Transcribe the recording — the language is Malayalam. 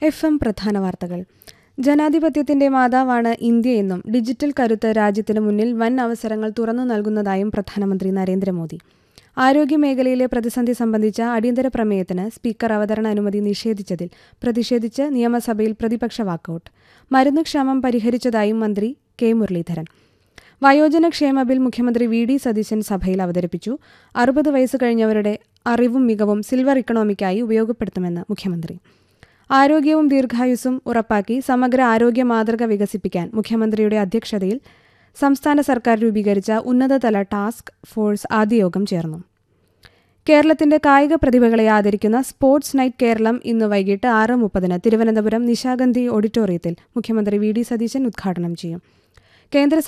എഫ് എം പ്രധാന വാർത്തകൾ ജനാധിപത്യത്തിന്റെ മാതാവാണ് ഇന്ത്യയെന്നും ഡിജിറ്റൽ കരുത്ത് രാജ്യത്തിന് മുന്നിൽ വൻ അവസരങ്ങൾ തുറന്നു നൽകുന്നതായും പ്രധാനമന്ത്രി നരേന്ദ്രമോദി ആരോഗ്യമേഖലയിലെ പ്രതിസന്ധി സംബന്ധിച്ച അടിയന്തര പ്രമേയത്തിന് സ്പീക്കർ അവതരണ അനുമതി നിഷേധിച്ചതിൽ പ്രതിഷേധിച്ച് നിയമസഭയിൽ പ്രതിപക്ഷ വാക്കൌട്ട് മരുന്ന് ക്ഷാമം പരിഹരിച്ചതായും മന്ത്രി കെ മുരളീധരൻ വയോജന ക്ഷേമ ബിൽ മുഖ്യമന്ത്രി വി ഡി സതീശൻ സഭയിൽ അവതരിപ്പിച്ചു അറുപത് വയസ്സ് കഴിഞ്ഞവരുടെ അറിവും മികവും സിൽവർ ഇക്കണോമിക്കായി ഉപയോഗപ്പെടുത്തുമെന്ന് മുഖ്യമന്ത്രി ആരോഗ്യവും ദീർഘായുസ്സും ഉറപ്പാക്കി സമഗ്ര ആരോഗ്യ മാതൃക വികസിപ്പിക്കാൻ മുഖ്യമന്ത്രിയുടെ അധ്യക്ഷതയിൽ സംസ്ഥാന സർക്കാർ രൂപീകരിച്ച ഉന്നതതല ടാസ്ക് ഫോഴ്സ് ആദ്യ യോഗം ചേർന്നു കേരളത്തിന്റെ കായിക പ്രതിഭകളെ ആദരിക്കുന്ന സ്പോർട്സ് നൈറ്റ് കേരളം ഇന്ന് വൈകിട്ട് ആറ് മുപ്പതിന് തിരുവനന്തപുരം നിശാഗന്ധി ഓഡിറ്റോറിയത്തിൽ മുഖ്യമന്ത്രി വി ഡി സതീശൻ ഉദ്ഘാടനം ചെയ്യും കേന്ദ്ര